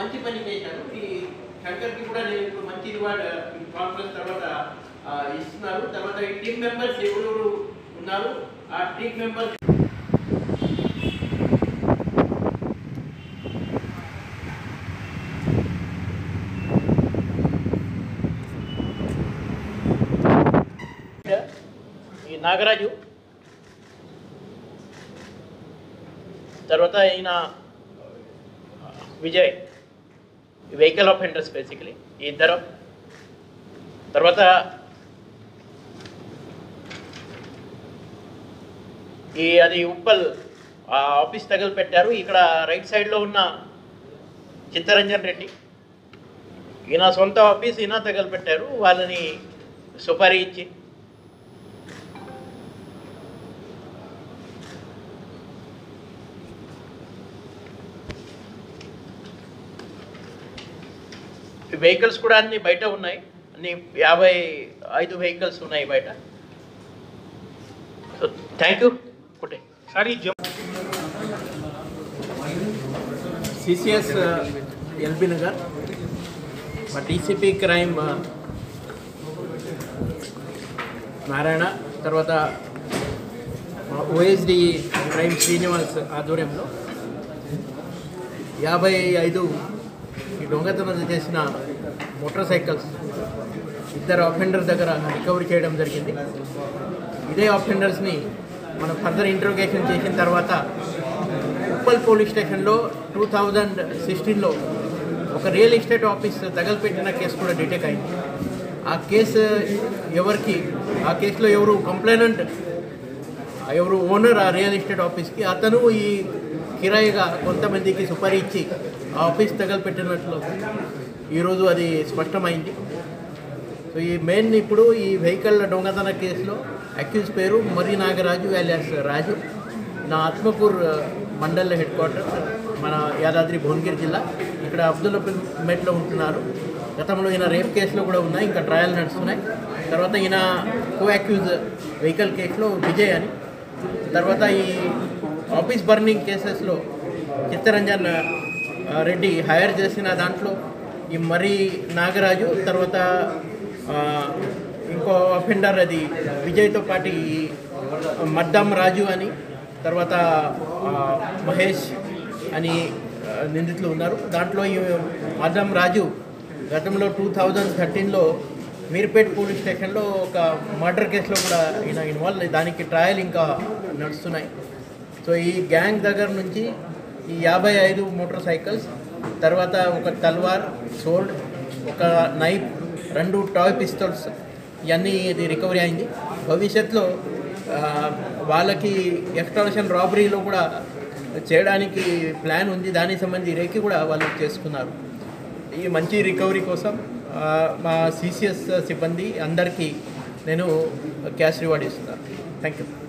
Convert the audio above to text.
మంచి పని చేశారు ఈ శంకర్కి కూడా నేను ఇప్పుడు మంచి రివార్డ్ ఈ కాన్ఫరెన్స్ తర్వాత ఆ, ఇస్తున్నారు తర్వాత ఈ టీం మెంబర్స్ ఎవరెవరు ఉన్నారు ఆ టీం మెంబర్స్ ఈ నాగరాజు తర్వాత ఈయన Vijay vehicle of interest basically ఈ ఇద్దరు తర్వాత ఈ అది ఉప్పల్ ఆ ఆఫీస్ తగలు పెట్టారు ఇక్కడ రైట్ సైడ్లో ఉన్న చిత్తరంజన్ రెడ్డి ఈయన సొంత ఆఫీస్ ఈయన తగలు పెట్టారు వాళ్ళని సుపారీ ఇచ్చి ఈ వెహికల్స్ కూడా అన్ని బయట ఉన్నాయి అన్ని యాభై ఐదు వెహికల్స్ ఉన్నాయి బయట సో థ్యాంక్ యూ ఒకటే సార్ ఈ జమ్ సిసిఎస్ ఎల్బీ నగర్ మా టీసీపీ క్రైమ్ నారాయణ తర్వాత మా ఓఎస్డి క్రైమ్ శ్రీనివాస్ ఆధ్వర్యంలో యాభై ఐదు ఈ దొంగతనం చేసిన మోటార్ సైకిల్స్ ఇద్దరు అఫెండర్ దగ్గర రికవరీ చేయడం జరిగింది ఇదే అఫెండర్స్ని మనం ఫర్దర్ ఇంట్రోగేషన్ చేసిన తర్వాత ఉప్పల్ పోలీస్ స్టేషన్లో టూ థౌజండ్ సిక్స్టీన్లో ఒక రియల్ ఎస్టేట్ ఆఫీస్ తగలపెట్టిన కేసు కూడా డిటెక్ట్ అయింది ఆ కేసు ఎవరికి ఆ కేసులో ఎవరు కంప్లైనెంట్ ఎవరు ఓనర్ ఆ రియల్ ఎస్టేట్ ఆఫీస్కి అతను ఈ కిరాయిగా కొంతమందికి సుపారీ ఇచ్చి ఆ ఆఫీస్ తగలపెట్టినట్లు ఈరోజు అది స్పష్టమైంది సో ఈ మెయిన్ ఇప్పుడు ఈ వెహికల్ దొంగతన కేసులో అక్యూజ్ పేరు మరి నాగరాజు వ్యాలియాస్ రాజు నా ఆత్మకూర్ మండల్ హెడ్ క్వార్టర్ మన యాదాద్రి భువనగిరి జిల్లా ఇక్కడ అబ్దుల్లాపేట్లో ఉంటున్నారు గతంలో ఈయన రేప్ కేసులో కూడా ఉన్నాయి ఇంకా ట్రయల్ నడుస్తున్నాయి తర్వాత ఈయన కో అక్యూజ్ వెహికల్ కేసులో విజయ్ అని తర్వాత ఈ ఆఫీస్ బర్నింగ్ కేసెస్లో చిత్తరంజన్ ఆ, రెడ్డి హైర్ చేసిన దాంట్లో ఈ మరి నాగరాజు తర్వాత ఆ, ఇంకో అఫెండర్ అది విజయ్తో పాటు ఈ మద్దం రాజు అని తర్వాత ఆ, మహేష్ అని ఆ, నిందితులు ఉన్నారు దాంట్లో ఈ మద్దం రాజు గతంలో టూ థౌజండ్ థర్టీన్లో మీర్పేట్ పోలీస్ స్టేషన్లో ఒక మర్డర్ కేసులో కూడా ఈయన ఇన్వాల్వ్ దానికి ట్రయల్ ఇంకా నడుస్తున్నాయి సో ఈ గ్యాంగ్ దగ్గర నుంచి ఈ యాభై ఐదు మోటార్ సైకిల్స్ తర్వాత ఒక తల్వార్ సోల్డ్ ఒక నైఫ్ రెండు టాయ్ పిస్తల్స్ ఇవన్నీ ఇది రికవరీ అయింది భవిష్యత్తులో ఆ, వాళ్ళకి ఎక్స్ట్రాషన్ రాబరీలో కూడా చేయడానికి ప్లాన్ ఉంది దానికి సంబంధించి రేకి కూడా వాళ్ళు చేసుకున్నారు ఈ మంచి రికవరీ కోసం ఆ, మా సిసిఎస్ సిబ్బంది అందరికీ నేను క్యాష్ రివార్డ్ ఇస్తున్నాను థ్యాంక్ యూ